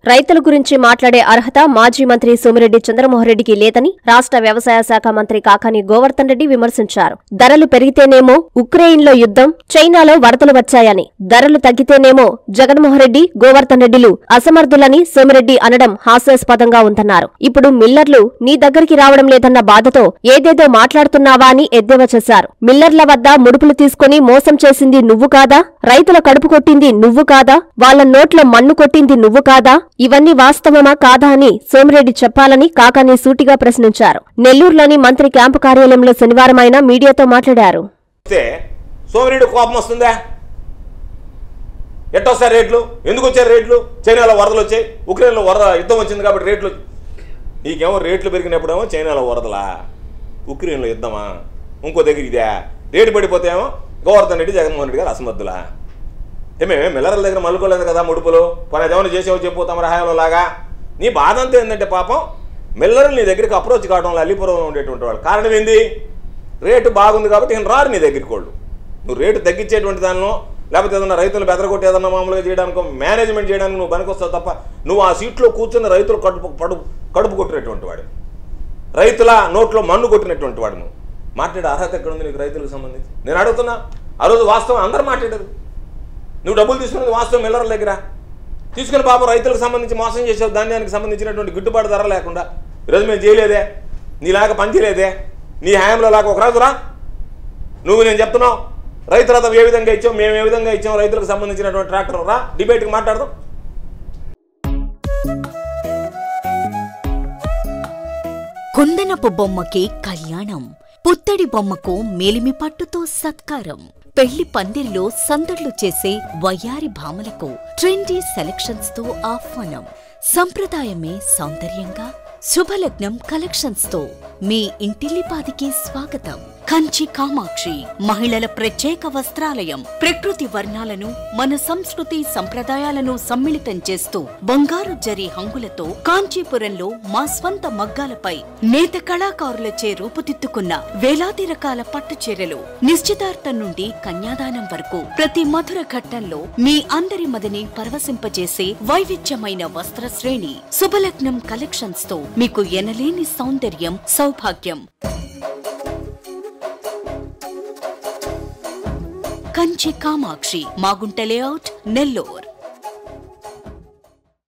రైతుల గురించి మాట్లాడే అర్హత మాజీ మంత్రి సోమిరెడ్డి చంద్రమోహన్రెడ్డికి లేదని రాష్ట్ర వ్యవసాయ శాఖ మంత్రి కాకాని గోవర్ధన్ రెడ్డి విమర్శించారు ధరలు పెరిగితేనేమో ఉక్రెయిన్లో యుద్ధం చైనాలో వరదలు వచ్చాయని ధరలు తగ్గితేనేమో జగన్మోహన్ రెడ్డి గోవర్ధన్ రెడ్డిలు అసమర్థులని సోమిరెడ్డి అనడం హాస్యాస్పదంగా ఉందన్నారు ఇప్పుడు మిల్లర్లు నీ దగ్గరికి రావడం లేదన్న బాధతో ఏదేదో మాట్లాడుతున్నావా అని ఎద్దేవా చేశారు మిల్లర్ల వద్ద ముడుపులు తీసుకుని మోసం చేసింది నువ్వు కాదా రైతుల కడుపు కొట్టింది నువ్వు కాదా వాళ్ళ నోట్లో మన్ను కొట్టింది నువ్వు కాదా ఇవన్నీ వాస్తవమా కాదా అని సోమిరెడ్డి చెప్పాలని కాకాని సూటిగా ప్రశ్నించారు నెల్లూరులోని మంత్రి క్యాంపు కార్యాలయంలో శనివారం ఆయన మీడియాతో మాట్లాడారు వస్తే సోమిరెడ్డి కోపం వస్తుందా ఎట్టొస్తాయి రేట్లు ఎందుకు వచ్చారు రేట్లు చైనాలో వరదలు వచ్చాయి ఉక్రెయిన్లో వరద యుద్ధం వచ్చింది కాబట్టి రేట్లు నీకేమో రేట్లు పెరిగినప్పుడేమో చైనాలో వరదలా ఉక్రెయిన్లో యుద్ధమా ఇంకో దగ్గర ఇదే రేటు పడిపోతేమో గోవర్ధన్ రెడ్డి జగన్మోహన్ రెడ్డి గారు అసమర్థులా ఏమేమే మిల్లర్ల దగ్గర మలుకోలేదు కదా ముడుపులు పని ఏమైనా చేసేవో చెప్పు తమ రహాయంలో లాగా నీ బాధ అంతా ఏంటంటే పాపం మిల్లర్లు నీ దగ్గరికి అప్రోచ్ కావడంలో అల్లిపురంలో ఉండేటువంటి వాళ్ళు కారణం ఏంది రేటు బాగుంది కాబట్టి ఈయన రారు నీ దగ్గరికి వాళ్ళు నువ్వు రేటు తగ్గించేటువంటి దానిలో లేకపోతే ఏదన్నా రైతులు బెదరగొట్టి ఏదన్నా మామూలుగా చేయడానికి మేనేజ్మెంట్ చేయడానికి నువ్వు పనికొస్తావు తప్ప నువ్వు ఆ సీట్లో కూర్చున్న రైతులు కడుపు కడుపు కడుపు కొట్టినటువంటి వాడు రైతుల నోట్లో మన్ను కొట్టినటువంటి వాడు నువ్వు మాట్లాడే అర్హత ఎక్కడ ఉంది నీకు రైతులకు సంబంధించి నేను అడుగుతున్నా ఆ రోజు వాస్తవం అందరూ మాట్లాడారు నువ్వు డబ్బులు తీసుకున్నది వాస్తవం మిల్లర్ల దగ్గర తీసుకుని పాపం రైతులకు సంబంధించి మోసం చేసావు ధాన్యానికి సంబంధించినటువంటి గిట్టుబాటు ధర లేకుండా ఈరోజు మేము చేయలేదే నీలాగా పని చేయలేదే నీ హయాంలో లాగా ఒక రోజు రా నువ్వు నేను చెప్తున్నావు రైతు రథం ఏ విధంగా ఇచ్చాం మేము ఏ విధంగా ఇచ్చాం రైతులకు సంబంధించినటువంటి ట్రాక్టర్ రా డిబేట్కి మాట్లాడదాం కుందనపు బొమ్మకి కళ్యాణం పుత్తడి బొమ్మకు మేలిమి పట్టుతో సత్కారం పెళ్లి పందిరిలో సందడ్లు చేసే వయ్యారి భామలకు ట్రెండీ సెలక్షన్స్ తో ఆహ్వానం సంప్రదాయమే సౌందర్యంగా శుభలగ్నం కలెక్షన్స్ తో మీ ఇంటిల్లిపాదికి స్వాగతం కంచి కామాక్షి మహిళల ప్రత్యేక వస్త్రాలయం ప్రకృతి వర్ణాలను మన సంస్కృతి సంప్రదాయాలను సమ్మిళితం చేస్తూ బంగారు జరి హంగులతో కాంచీపురంలో మా స్వంత మగ్గాలపై నేత కళాకారులచే రూపుదిద్దుకున్న వేలాది రకాల పట్టు చీరలు నిశ్చితార్థం నుండి కన్యాదానం వరకు ప్రతి మధుర ఘట్టంలో మీ అందరి మదిని పరవశింపజేసే వైవిధ్యమైన వస్త్ర శ్రేణి శుభలగ్నం కలెక్షన్స్ తో మీకు ఎనలేని సౌందర్యం సౌభాగ్యం కంచి కామాక్షి మాగుంట లేఅవుట్ నెల్లూర్